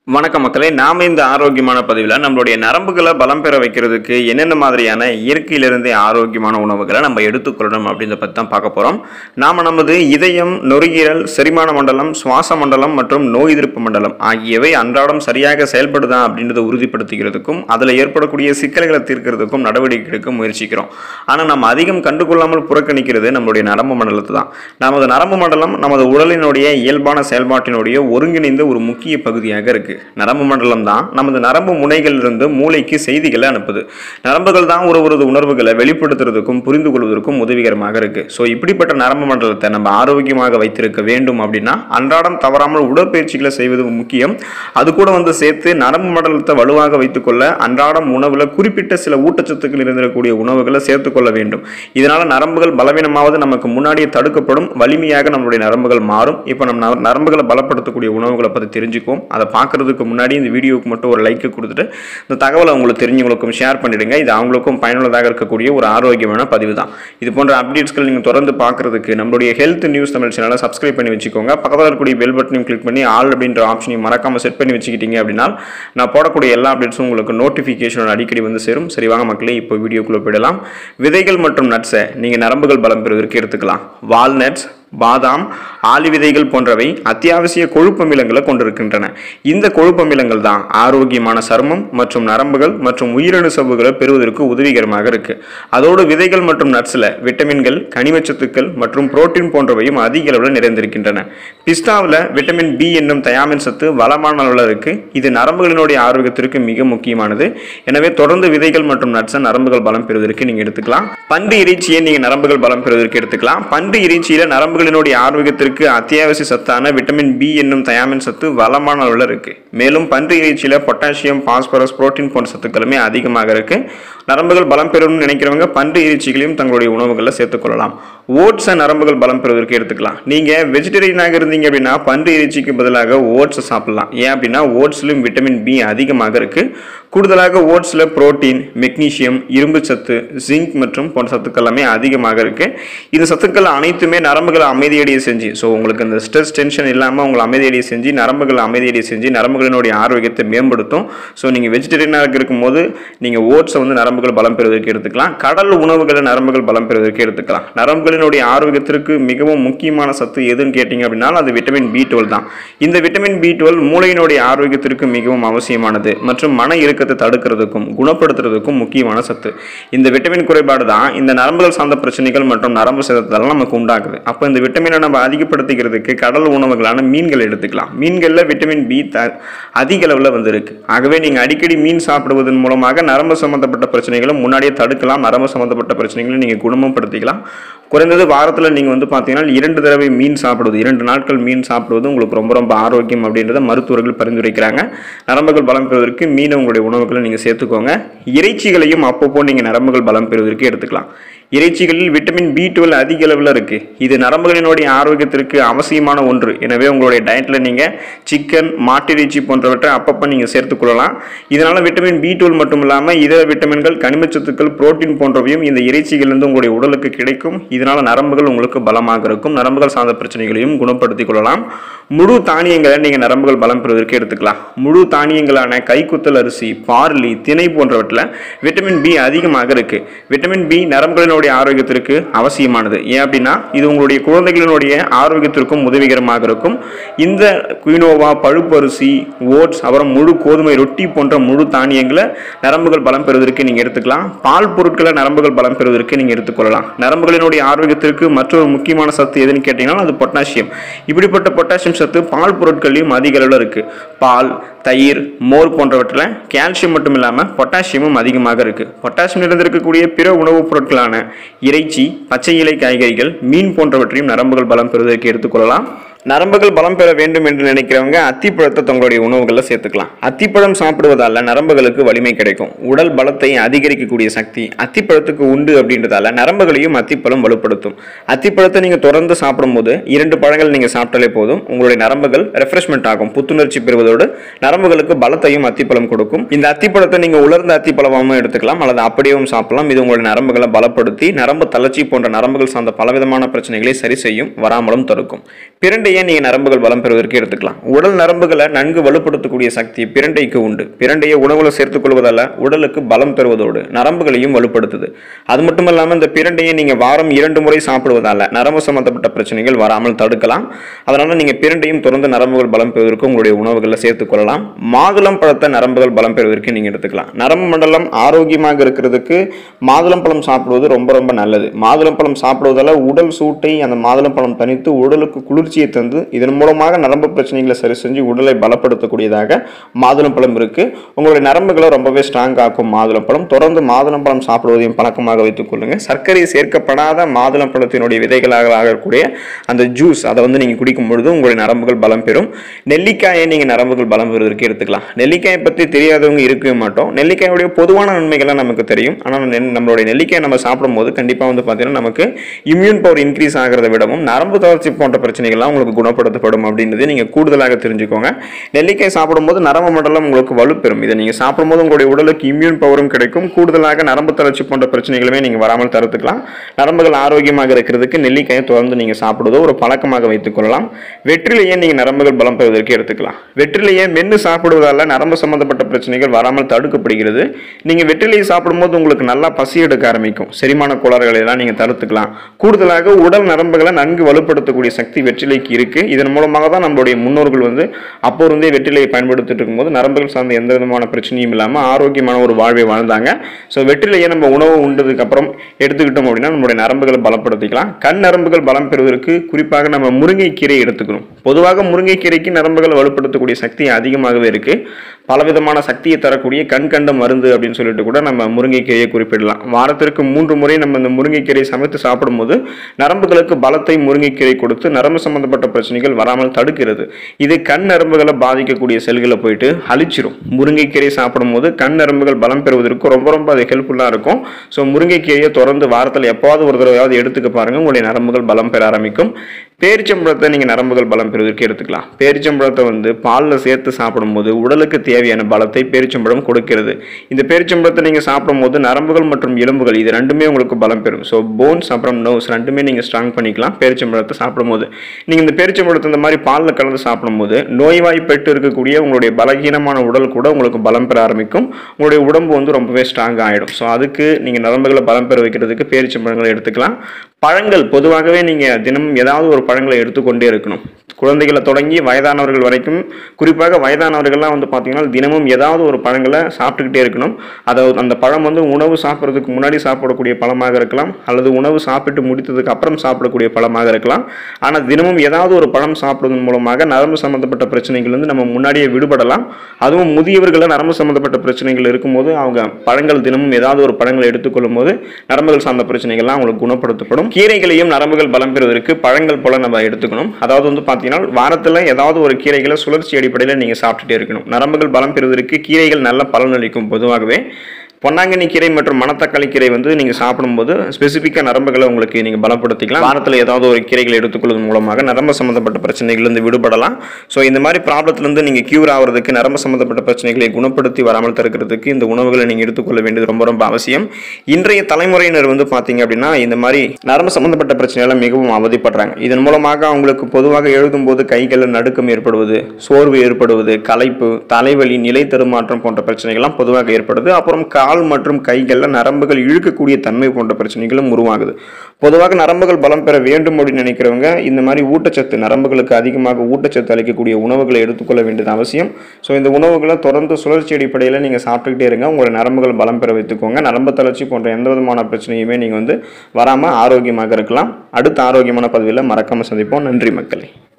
வணக்கம் மக்களே நாம இந்த ஆரோக்கியமான பதிவில் நம்மளுடைய நரம்புகளை பலம் பெற வைக்கிறதுக்கு என்னென்ன மாதிரியான இயற்கையிலிருந்தே ஆரோக்கியமான உணவுகளை நம்ம எடுத்துக்கொள்ளணும் அப்படின்றத பற்றி தான் பார்க்க போகிறோம் நாம் நமது இதயம் நுரையீரல் செரிமான மண்டலம் சுவாச மண்டலம் மற்றும் நோய் எதிர்ப்பு மண்டலம் ஆகியவை அன்றாடம் சரியாக செயல்படுதா அப்படின்றத உறுதிப்படுத்திக்கிறதுக்கும் அதில் ஏற்படக்கூடிய சிக்கல்களை தீர்க்கிறதுக்கும் நடவடிக்கை எடுக்க முயற்சிக்கிறோம் ஆனால் நம்ம அதிகம் கண்டுகொள்ளாமல் புறக்கணிக்கிறது நம்மளுடைய நரம்பு மண்டலத்தை தான் நமது நரம்பு மண்டலம் நமது உடலினுடைய இயல்பான செயல்பாட்டினுடைய ஒருங்கிணைந்த ஒரு முக்கிய பகுதியாக இருக்கு நரம்பு மண்டலம் தான் நமது நரம்பு முனைகளிலிருந்து மூளைக்கு செய்திகளை அனுப்புது நரம்புகள் தான் ஒருவரது உணர்வுகளை வெளிப்படுத்துறதுக்கும் புரிந்து கொள்வதற்கும் உதவிகரமாக இருக்கு ஸோ இப்படிப்பட்ட நரம்பு மண்டலத்தை நம்ம ஆரோக்கியமாக வைத்திருக்க வேண்டும் அப்படின்னா அன்றாடம் தவறாமல் உடற்பயிற்சிகளை செய்வது முக்கியம் அது கூட வந்து சேர்த்து நரம்பு மண்டலத்தை வலுவாக வைத்துக்கொள்ள அன்றாடம் உணவுல குறிப்பிட்ட சில ஊட்டச்சத்துக்கள் இருந்திருக்கக்கூடிய உணவுகளை சேர்த்துக்கொள்ள வேண்டும் இதனால நரம்புகள் பலவீனமாவது நமக்கு முன்னாடியே தடுக்கப்படும் வலிமையாக நம்மளுடைய நரம்புகள் மாறும் இப்போ நம்ம நர- நரம்புகளை பலப்படுத்தக்கூடிய உணவுகளை பற்றி தெரிஞ்சுக்குவோம் அதை பார்க்கறதுக்கு முன்னாடி இந்த வீடியோவுக்கு மட்டும் ஒரு லைக் கொடுத்துட்டு இந்த தகவலை உங்களுக்கு தெரிஞ்சவங்களுக்கும் ஷேர் பண்ணிடுங்க இது அவங்களுக்கும் பயனுள்ளதாக இருக்கக்கூடிய ஒரு ஆரோக்கியமான பதிவு தான் இது போன்ற அப்டேட்ஸ்கள் நீங்கள் தொடர்ந்து பார்க்கறதுக்கு நம்மளுடைய ஹெல்த் நியூஸ் தமிழ் சேனலை சப்ஸ்கிரைப் பண்ணி வச்சுக்கோங்க பக்கத்தில் இருக்கக்கூடிய பெல் பட்டனையும் கிளிக் பண்ணி ஆல் அப்படின்ற ஆப்ஷனையும் மறக்காம செட் பண்ணி வச்சுக்கிட்டீங்க அப்படின்னா நான் போடக்கூடிய எல்லா அப்டேட்ஸும் உங்களுக்கு நோட்டிஃபிகேஷன் அடிக்கடி வந்து சேரும் சரி வாங்க மக்களே இப்போ வீடியோக்குள்ளே போயிடலாம் விதைகள் மற்றும் நட்ஸை நீங்கள் நரம்புகள் பலம் பெறுவதற்கு எடுத்துக்கலாம் வால்நட்ஸ் பாதாம் ஆளி விதைகள் போன்றவை அத்தியாவசிய கொழுப்பமிலங்களை கொண்டிருக்கின்றன இந்த கொழுப்பமிலங்கள் தான் ஆரோக்கியமான சருமம் மற்றும் நரம்புகள் மற்றும் உயிரணு சவ்வுகளை பெறுவதற்கு உதவிகரமாக இருக்கு அதோடு விதைகள் மற்றும் நட்ஸில் விட்டமின்கள் கனிமச்சத்துக்கள் மற்றும் புரோட்டீன் போன்றவையும் அதிக அளவில் நிறைந்திருக்கின்றன பிஸ்தாவில் விட்டமின் பி என்னும் தயாமின் சத்து வளமான அளவில் இருக்கு இது நரம்புகளினுடைய ஆரோக்கியத்திற்கு மிக முக்கியமானது எனவே தொடர்ந்து விதைகள் மற்றும் நட்ஸை நரம்புகள் பலம் பெறுவதற்கு நீங்க எடுத்துக்கலாம் பன்று இறைச்சியை நீங்க நரம்புகள் பலம் பெறுவதற்கு எடுத்துக்கலாம் பன்று இறைச்சியில நரம்புகளினுடைய ஆரோக்கியத்திற்கு அத்தியாவசிய சத்தான விட்டமின் பி என்னும் தயாமின் சத்து வளமான அளவில் இருக்கு மேலும் பன்று இறைச்சியில பொட்டாசியம் பாஸ்பரஸ் புரோட்டீன் போன்ற சத்துக்களுமே அதிகமாக இருக்கு நரம்புகள் பலம் பெறணும்னு நினைக்கிறவங்க பன்று இறைச்சிகளையும் தங்களுடைய உணவுகளில் சேர்த்துக்கொள்ளலாம் ஓட்ஸை நரம்புகள் பலம் பெறுவதற்கு எடுத்துக்கலாம் நீங்க வெஜிடேரியனாக இருந்தீங்க அப்படின்னா பன்று இறைச்சிக்கு பதிலாக ஓட்ஸை சாப்பிடலாம் ஏன் அப்படின்னா ஓட்ஸ்லையும் விட்டமின் பி அதிகமாக இருக்கு கூடுதலாக ஓட்ஸில் புரோட்டீன் மெக்னீசியம் இரும்பு சத்து ஜிங்க் மற்றும் போன்ற சத்துக்கள் எல்லாமே அதிகமாக இருக்கு இந்த சத்துக்கள் அனைத்துமே நரம்புகளை அமைதியடைய செஞ்சு ஸோ உங்களுக்கு இந்த ஸ்ட்ரெஸ் டென்ஷன் இல்லாமல் உங்களை அமைதியடைய செஞ்சு நரம்புகளை அமைதியடைய செஞ்சு நரம்புகளினுடைய ஆரோக்கியத்தை மேம்படுத்தும் ஸோ நீங்கள் வெஜிடேரியனாக இருக்கும்போது நீங்கள் ஓட்ஸை வந்து நரம்புகள் பலம் பெறுவதற்கு எடுத்துக்கலாம் கடல் உணவுகளை நரம்புகள் பலம் பெறுவதற்கு எடுத்துக்கலாம் நரம்புகளினுடைய ஆரோக்கியத்திற்கு மிகவும் முக்கியமான சத்து எதுன்னு கேட்டிங்க அப்படின்னா அது விட்டமின் பி டுவெல் தான் இந்த விட்டமின் பி டுவெல் மூளையினுடைய ஆரோக்கியத்திற்கு மிகவும் அவசியமானது மற்றும் மன இறுக்கத்தை தடுக்கிறதுக்கும் குணப்படுத்துறதுக்கும் முக்கியமான சத்து இந்த விட்டமின் குறைபாடு தான் இந்த நரம்புகள் சார்ந்த பிரச்சனைகள் மற்றும் நரம்பு சேதத்தெல்லாம் நமக்கு உண்டாக்குது அப்போ இந்த விட்டமினை நம்ம அதிகப்படுத்திக்கிறதுக்கு கடல் உணவுகளான மீன்கள் எடுத்துக்கலாம் மீன்களில் விட்டமின் பி த அதிக அளவில் வந்து இருக்கு ஆகவே நீங்கள் அடிக்கடி மீன் சாப்பிடுவதன் மூலமாக நரம்பு சம்பந்தப்பட்ட பிரச்சனைகளை முன்னாடியே தடுக்கலாம் நரம்பு சம்பந்தப்பட்ட பிரச்சனைகளை நீங்கள் குணமும் படுத்திக்கலாம் குறைந்தது வாரத்தில் நீங்கள் வந்து பார்த்தீங்கன்னா இரண்டு தடவை மீன் சாப்பிடுவது இரண்டு நாட்கள் மீன் சாப்பிடுவது உங்களுக்கு ரொம்ப ரொம்ப ஆரோக்கியம் அப்படின்றத மருத்துவர்கள் பரிந்துரைக்கிறாங்க நரம்புகள் பலம் பெறுவதற்கு மீனை உங்களுடைய உணவுகளை நீங்கள் சேர்த்துக்கோங்க இறைச்சிகளையும் அப்பப்போ நீங்கள் நரம்புகள் பலம் பெறுவதற்கு எடுத்துக்கலாம் இறைச்சிகளில் விட்டமின் பி டுவெல் அதிக அளவில் இருக்கு இது நரம்புகளினுடைய ஆரோக்கியத்திற்கு அவசியமான ஒன்று எனவே உங்களுடைய டயட்ல நீங்க சிக்கன் மாட்டிறைச்சி போன்றவற்றை அப்பப்போ நீங்க சேர்த்துக்கொள்ளலாம் இதனால விட்டமின் பி டுவெல் மட்டும் இல்லாமல் இதர விட்டமின்கள் கனிமச்சத்துக்கள் புரோட்டீன் போன்றவையும் இந்த இறைச்சிகளிலிருந்து உங்களுடைய உடலுக்கு கிடைக்கும் இதனால நரம்புகள் உங்களுக்கு பலமாக இருக்கும் நரம்புகள் சார்ந்த பிரச்சனைகளையும் குணப்படுத்திக் கொள்ளலாம் முழு தானியங்களை நீங்க நரம்புகள் பலம் பெறுவதற்கு எடுத்துக்கலாம் முழு தானியங்களான கைக்குத்தல் அரிசி பார்லி திணை போன்றவற்றில் விட்டமின் பி அதிகமாக இருக்கு விட்டமின் பி நரம்புகளினுடைய ஆரோக்கியத்திற்கு அவசியமானது ஏன் அப்படின்னா இது உங்களுடைய குழந்தைகளினுடைய ஆரோக்கியத்திற்கும் உதவிகரமாக இருக்கும் இந்த குயினோவா பழுப்பு அரிசி ஓட்ஸ் அப்புறம் முழு கோதுமை ரொட்டி போன்ற முழு தானியங்களை நரம்புகள் பலம் பெறுவதற்கு நீங்க எடுத்துக்கலாம் பால் பொருட்களை நரம்புகள் பலம் பெறுவதற்கு நீங்க எடுத்துக்கொள்ளலாம் நரம்புகளினுடைய ஆரோக்கியத்திற்கு மற்றொரு முக்கியமான சத்து எதுன்னு கேட்டீங்கன்னா அது பொட்டாசியம் இப்படிப்பட்ட பொட்டாசியம் சத்து பால் பொருட்கள்லையும் அதிக அளவில் இருக்கு பால் தயிர் மோர் போன்றவற்றில் கால்சியம் மட்டும் இல்லாமல் பொட்டாசியமும் அதிகமாக இருக்கு பொட்டாசியம் நிறைந்திருக்கக்கூடிய பிற உணவுப் பொருட்களான இறைச்சி பச்சை இலை காய்கறிகள் மீன் போன்றவற்றையும் நரம்புகள் பலம் பெறுவதற்கு எடுத்துக்கொள்ளலாம் நரம்புகள் பலம் பெற வேண்டும் என்று நினைக்கிறவங்க அத்திப்பழத்தை தங்களுடைய உணவுகளில் சேர்த்துக்கலாம் அத்திப்பழம் சாப்பிடுவதால நரம்புகளுக்கு வலிமை கிடைக்கும் உடல் பலத்தை அதிகரிக்கக்கூடிய சக்தி அத்திப்பழத்துக்கு உண்டு அப்படின்றதால நரம்புகளையும் அத்திப்பழம் வலுப்படுத்தும் அத்திப்பழத்தை நீங்கள் தொடர்ந்து சாப்பிடும்போது இரண்டு பழங்கள் நீங்கள் சாப்பிட்டாலே போதும் உங்களுடைய நரம்புகள் ரெஃப்ரெஷ்மெண்ட் ஆகும் புத்துணர்ச்சி பெறுவதோடு நரம்புகளுக்கு பலத்தையும் அத்திப்பழம் கொடுக்கும் இந்த அத்திப்பழத்தை நீங்கள் உலர்ந்த அத்திப்பழமாகவும் எடுத்துக்கலாம் அல்லது அப்படியேவும் சாப்பிடலாம் இது உங்களுடைய நரம்புகளை பலப்படுத்தி நரம்பு தளர்ச்சி போன்ற நரம்புகள் சார்ந்த பலவிதமான பிரச்சனைகளை சரி செய்யும் வராமலும் தடுக்கும் பிரண்டை பிரண்டையை நீங்கள் நரம்புகள் பலம் பெறுவதற்கு எடுத்துக்கலாம் உடல் நரம்புகளை நன்கு வலுப்படுத்தக்கூடிய சக்தி பிரண்டைக்கு உண்டு பிரண்டையை உணவுல சேர்த்துக் கொள்வதால உடலுக்கு பலம் பெறுவதோடு நரம்புகளையும் வலுப்படுத்துது அது மட்டும் இல்லாமல் இந்த பிரண்டையை நீங்கள் வாரம் இரண்டு முறை சாப்பிடுவதால நரம்பு சம்பந்தப்பட்ட பிரச்சனைகள் வராமல் தடுக்கலாம் அதனால நீங்கள் பிரண்டையும் தொடர்ந்து நரம்புகள் பலம் பெறுவதற்கு உங்களுடைய உணவுகளில் சேர்த்துக் கொள்ளலாம் மாதுளம் பழத்தை நரம்புகள் பலம் பெறுவதற்கு நீங்கள் எடுத்துக்கலாம் நரம்பு மண்டலம் ஆரோக்கியமாக இருக்கிறதுக்கு மாதுளம் பழம் சாப்பிடுவது ரொம்ப ரொம்ப நல்லது மாதுளம் பழம் சாப்பிடுவதால உடல் சூட்டை அந்த மாதுளம் பழம் தனித்து உடலுக்கு குளிர்ச்சியை தந்து இதன் மூலமாக நரம்பு பிரச்சனைகளை சரி செஞ்சு உடலை பலப்படுத்தக்கூடியதாக மாதுளம் பழம் இருக்கு உங்களுடைய நரம்புகளை ரொம்பவே ஸ்ட்ராங் ஆக்கும் மாதுளம் பழம் தொடர்ந்து மாதுளம் பழம் சாப்பிடுவதையும் பழக்கமாக வைத்துக் கொள்ளுங்க சர்க்கரை சேர்க்கப்படாத மாதுளம் பழத்தினுடைய விதைகளாக ஆகக்கூடிய அந்த ஜூஸ் அதை வந்து நீங்கள் குடிக்கும் பொழுது உங்களுடைய நரம்புகள் பலம் பெறும் நெல்லிக்காயை நீங்கள் நரம்புகள் பலம் பெறுவதற்கு எடுத்துக்கலாம் நெல்லிக்காயை பற்றி தெரியாதவங்க இருக்கவே மாட்டோம் நெல்லிக்காயுடைய பொதுவான நன்மைகள்லாம் நமக்கு தெரியும் ஆனால் நெ- நம்மளுடைய நெல்லிக்காயை நம்ம சாப்பிடும்போது கண்டிப்பாக வந்து பார்த்தீங்கன்னா நமக்கு இம்யூன் பவர் இன்க்ரீஸ் ஆகிறத விடவும் நரம்பு தளர்ச்சி போன்ற பிரச்சனைகள்லாம் உங்களுக்கு குணப்படுத்தப்படும் அப்படின்றதை நீங்கள் கூடுதலாக தெரிஞ்சுக்கோங்க நெல்லிக்காய் சாப்பிடும்போது நரம்பு மண்டலம் உங்களுக்கு வலுப்பெறும் இதை நீங்கள் சாப்பிடும்போது உங்களுடைய உடலுக்கு இம்யூன் பவரும் கிடைக்கும் கூடுதலாக நரம்பு தளர்ச்சி போன்ற பிரச்சனைகளுமே நீங்கள் வராமல் தடுத்துக்கலாம் நரம்புகள் ஆரோக்கியமாக இருக்கிறதுக்கு நெல்லிக்காயை தொடர்ந்து நீங்கள் சாப்பிடுவதோ ஒரு பழக்கமாக வைத்துக் கொள்ளலாம் வெற்றிலையே நீங்கள் நரம்புகள் பலம் பெறுவதற்கு எடுத்துக்கலாம் வெற்றிலையை மென்று சாப்பிடுவதால நரம்பு சம்பந்தப்பட்ட பிரச்சனைகள் வராமல் தடுக்கப்படுகிறது நீங்கள் வெற்றிலையை சாப்பிடும்போது உங்களுக்கு நல்லா பசி எடுக்க ஆரம்பிக்கும் செரிமான கோளாறுகளை எல்லாம் நீங்கள் தடுத்துக்கலாம் கூடுதலாக உடல் நரம்புகளை நன்கு வலுப்படுத்தக்கூடிய சக்தி வெற்றிலைக்கு இருக்கு இதன் மூலமாக தான் நம்மளுடைய முன்னோர்கள் வந்து அப்போ இருந்தே வெற்றிலையை பயன்படுத்திட்டு இருக்கும்போது நரம்புகள் சார்ந்த எந்த விதமான பிரச்சனையும் இல்லாமல் ஆரோக்கியமான ஒரு வாழ்வை வாழ்ந்தாங்க ஸோ வெற்றிலையை நம்ம உணவு உண்டதுக்கு அப்புறம் எடுத்துக்கிட்டோம் அப்படின்னா நம்மளுடைய நரம்புகளை பலப்படுத்திக்கலாம் கண் நரம்புகள் பலம் பெறுவதற்கு குறிப்பாக நம்ம முருங்கைக்கீரை எடுத்துக்கணும் பொதுவாக முருங்கைக்கீரைக்கு நரம்புகளை வலுப்படுத்தக்கூடிய சக்தி அதிகமாகவே இருக்கு பலவிதமான சக்தியை தரக்கூடிய கண் கண்ட மருந்து அப்படின்னு சொல்லிட்டு கூட நம்ம முருங்கைக்கீரையை குறிப்பிடலாம் வாரத்திற்கு மூன்று முறை நம்ம இந்த முருங்கைக்கீரை சமைத்து சாப்பிடும்போது நரம்புகளுக்கு பலத்தை முருங்கைக்கீரை கொடுத்து நரம்பு சம்பந்தப்பட்ட பிரச்சனைகள் வராமல் தடுக்கிறது இது கண் நரம்புகளை பாதிக்கக்கூடிய செல்களை போயிட்டு அழிச்சிரும் முருங்கைக்கீரை சாப்பிடும்போது கண் நரம்புகள் பலம் பெறுவதற்கு ரொம்ப ரொம்ப அது ஹெல்ப்ஃபுல்லாக இருக்கும் ஸோ முருங்கைக்கீரையை தொடர்ந்து வாரத்தில் எப்போவாவது ஒரு தடவையாவது எடுத்துக்க பாருங்க உங்களுடைய நரம்புகள் பலம் பெற ஆரம்பிக்கும் பேரிச்சம்பழத்தை நீங்கள் நரம்புகள் பலம் பெறுவதற்கு எடுத்துக்கலாம் பேரிச்சம்பழத்தை வந்து பாலில் சேர்த்து சாப்பிடும்போது உடலுக்கு தேவையான பலத்தை பேரிச்சம்பழம் கொடுக்கிறது இந்த பேரிச்சம்பழத்தை நீங்கள் சாப்பிடும்போது நரம்புகள் மற்றும் எலும்புகள் இது ரெண்டுமே உங்களுக்கு பலம் பெறும் ஸோ போன்ஸ் அப்புறம் நோஸ் ரெண்டுமே நீங்கள் ஸ்ட்ராங் பண்ணிக்கலாம் பேரிச்சம்பழத்தை சாப்பிடும்போது நீங்கள் இந்த பேரிச்சம்பழத்தை இந்த மாதிரி பாலில் கலந்து சாப்பிடும்போது நோய்வாய்ப்பட்டு இருக்கக்கூடிய உங்களுடைய பலகீனமான உடல் கூட உங்களுக்கு பலம் பெற ஆரம்பிக்கும் உங்களுடைய உடம்பு வந்து ரொம்பவே ஸ்ட்ராங் ஆகிடும் ஸோ அதுக்கு நீங்கள் நரம்புகளை பலம் பெற வைக்கிறதுக்கு பேரிச்சம்பழங்களை எடுத்துக்கலாம் பழங்கள் பொதுவாகவே நீங்கள் தினமும் ஏதாவது ஒரு பழங்களை எடுத்துக்கொண்டே இருக்கணும் குழந்தைகளை தொடங்கி வயதானவர்கள் வரைக்கும் குறிப்பாக வயதானவர்கள்லாம் வந்து பார்த்தீங்கன்னா தினமும் ஏதாவது ஒரு பழங்களை சாப்பிட்டுக்கிட்டே இருக்கணும் அதாவது அந்த பழம் வந்து உணவு சாப்பிட்றதுக்கு முன்னாடி சாப்பிடக்கூடிய பழமாக இருக்கலாம் அல்லது உணவு சாப்பிட்டு முடித்ததுக்கு அப்புறம் சாப்பிடக்கூடிய பழமாக இருக்கலாம் ஆனால் தினமும் ஏதாவது ஒரு பழம் சாப்பிடுவதன் மூலமாக நரம்பு சம்பந்தப்பட்ட பிரச்சனைகள் வந்து நம்ம முன்னாடியே விடுபடலாம் அதுவும் முதியவர்களை நரம்பு சம்பந்தப்பட்ட பிரச்சனைகள் இருக்கும்போது அவங்க பழங்கள் தினமும் ஏதாவது ஒரு பழங்களை எடுத்துக்கொள்ளும் போது நரம்புகள் சார்ந்த பிரச்சனைகள்லாம் அவங்களுக்கு குணப்படுத்தப்படும் கீரைகளையும் நரம்புகள் பலம் பெறுவதற்கு பழங்கள் போல நம்ம எடுத்துக்கணும் அதாவது வந்து பார்த்தீங்கன்னா வாரத்தில் ஏதாவது ஒரு கீரைகளை சுழற்சி அடிப்படையில் நீங்கள் சாப்பிட்டுட்டே இருக்கணும் நரம்புகள் பலம் பெறுவதற்கு கீரைகள் நல்ல பலனளிக்கும் பொதுவாகவே பொன்னாங்கண்ணி கீரை மற்றும் மணத்தக்காளி கீரை வந்து நீங்கள் சாப்பிடும்போது ஸ்பெசிஃபிக்காக நரம்புகளை உங்களுக்கு நீங்கள் பலப்படுத்திக்கலாம் வாரத்தில் ஏதாவது ஒரு கீரைகளை எடுத்துக்கொள்வதன் மூலமாக நரம்பு சம்மந்தப்பட்ட பிரச்சனைகள்லேருந்து விடுபடலாம் ஸோ இந்த மாதிரி ப்ராப்ளத்துலேருந்து நீங்கள் க்யூர் ஆகிறதுக்கு நரம்பு சம்மந்தப்பட்ட பிரச்சனைகளை குணப்படுத்தி வராமல் தடுக்கிறதுக்கு இந்த உணவுகளை நீங்கள் எடுத்துக்கொள்ள வேண்டியது ரொம்ப ரொம்ப அவசியம் இன்றைய தலைமுறையினர் வந்து பார்த்தீங்க அப்படின்னா இந்த மாதிரி நரம்பு சம்மந்தப்பட்ட பிரச்சனைகளை மிகவும் அவதிப்படுறாங்க இதன் மூலமாக அவங்களுக்கு பொதுவாக எழுதும்போது கைகளில் நடுக்கம் ஏற்படுவது சோர்வு ஏற்படுவது களைப்பு தலைவலி நிலை தருமாற்றம் போன்ற பிரச்சனைகள்லாம் பொதுவாக ஏற்படுது அப்புறம் கால் மற்றும் கைகளில் நரம்புகள் இழுக்கக்கூடிய தன்மை போன்ற பிரச்சனைகளும் உருவாகுது பொதுவாக நரம்புகள் பலம் பெற வேண்டும் அப்படின்னு நினைக்கிறவங்க இந்த மாதிரி ஊட்டச்சத்து நரம்புகளுக்கு அதிகமாக ஊட்டச்சத்து அளிக்கக்கூடிய உணவுகளை எடுத்துக்கொள்ள வேண்டியது அவசியம் ஸோ இந்த உணவுகளை தொடர்ந்து சுழற்சி அடிப்படையில் நீங்கள் சாப்பிட்டுக்கிட்டே இருங்க உங்களோட நரம்புகள் பலம் பெற வைத்துக்கோங்க நரம்பு தளர்ச்சி போன்ற எந்த விதமான பிரச்சனையுமே நீங்கள் வந்து வராமல் ஆரோக்கியமாக இருக்கலாம் அடுத்த ஆரோக்கியமான பதிவில் மறக்காமல் சந்திப்போம் நன்றி மக்களே